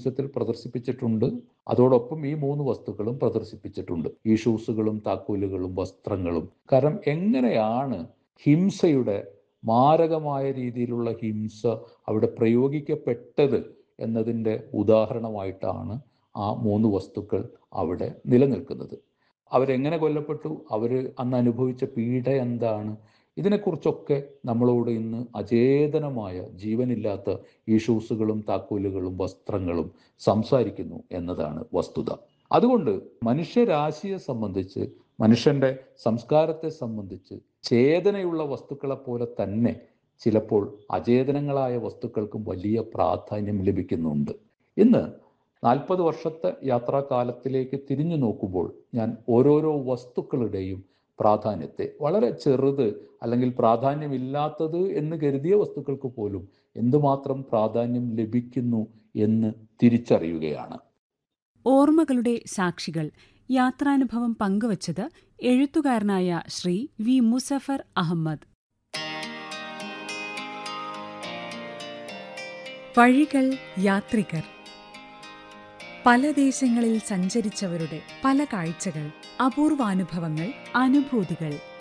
മ്യൂസിയത്തിൽ പ്രദർശിപ്പിച്ചിട്ടുണ്ട് അതോടൊപ്പം ഈ മൂന്ന് വസ്തുക്കളും പ്രദർശിപ്പിച്ചിട്ടുണ്ട് ഈ ഷൂസുകളും താക്കോലുകളും വസ്ത്രങ്ങളും കാരണം എങ്ങനെയാണ് ഹിംസയുടെ മാരകമായ രീതിയിലുള്ള ഹിംസ അവിടെ പ്രയോഗിക്കപ്പെട്ടത് എന്നതിൻ്റെ ഉദാഹരണമായിട്ടാണ് ആ മൂന്ന് വസ്തുക്കൾ അവിടെ നിലനിൽക്കുന്നത് അവരെങ്ങനെ കൊല്ലപ്പെട്ടു അവർ അന്ന് അനുഭവിച്ച പീഡ എന്താണ് ഇതിനെക്കുറിച്ചൊക്കെ നമ്മളോട് ഇന്ന് അചേതനമായ ജീവനില്ലാത്ത ഈ ഷൂസുകളും താക്കോലുകളും വസ്ത്രങ്ങളും സംസാരിക്കുന്നു എന്നതാണ് വസ്തുത അതുകൊണ്ട് മനുഷ്യരാശിയെ സംബന്ധിച്ച് മനുഷ്യന്റെ സംസ്കാരത്തെ സംബന്ധിച്ച് ചേതനയുള്ള വസ്തുക്കളെ പോലെ തന്നെ ചിലപ്പോൾ അചേതനങ്ങളായ വസ്തുക്കൾക്കും വലിയ പ്രാധാന്യം ലഭിക്കുന്നുണ്ട് ഇന്ന് നാൽപ്പത് വർഷത്തെ യാത്രാകാലത്തിലേക്ക് തിരിഞ്ഞു നോക്കുമ്പോൾ ഞാൻ ഓരോരോ വസ്തുക്കളുടെയും പ്രാധാന്യത്തെ വളരെ ചെറുത് അല്ലെങ്കിൽ പ്രാധാന്യമില്ലാത്തത് എന്ന് കരുതിയ വസ്തുക്കൾക്ക് പോലും എന്തുമാത്രം പ്രാധാന്യം ലഭിക്കുന്നു എന്ന് തിരിച്ചറിയുകയാണ് ഓർമ്മകളുടെ സാക്ഷികൾ യാത്രാനുഭവം പങ്കുവച്ചത് എഴുത്തുകാരനായ ശ്രീ വി മുസഫർ അഹമ്മദ് വഴികൾ യാത്രികർ പല ദേശങ്ങളിൽ സഞ്ചരിച്ചവരുടെ പല കാഴ്ചകൾ അപൂർവാനുഭവങ്ങൾ അനുഭൂതികൾ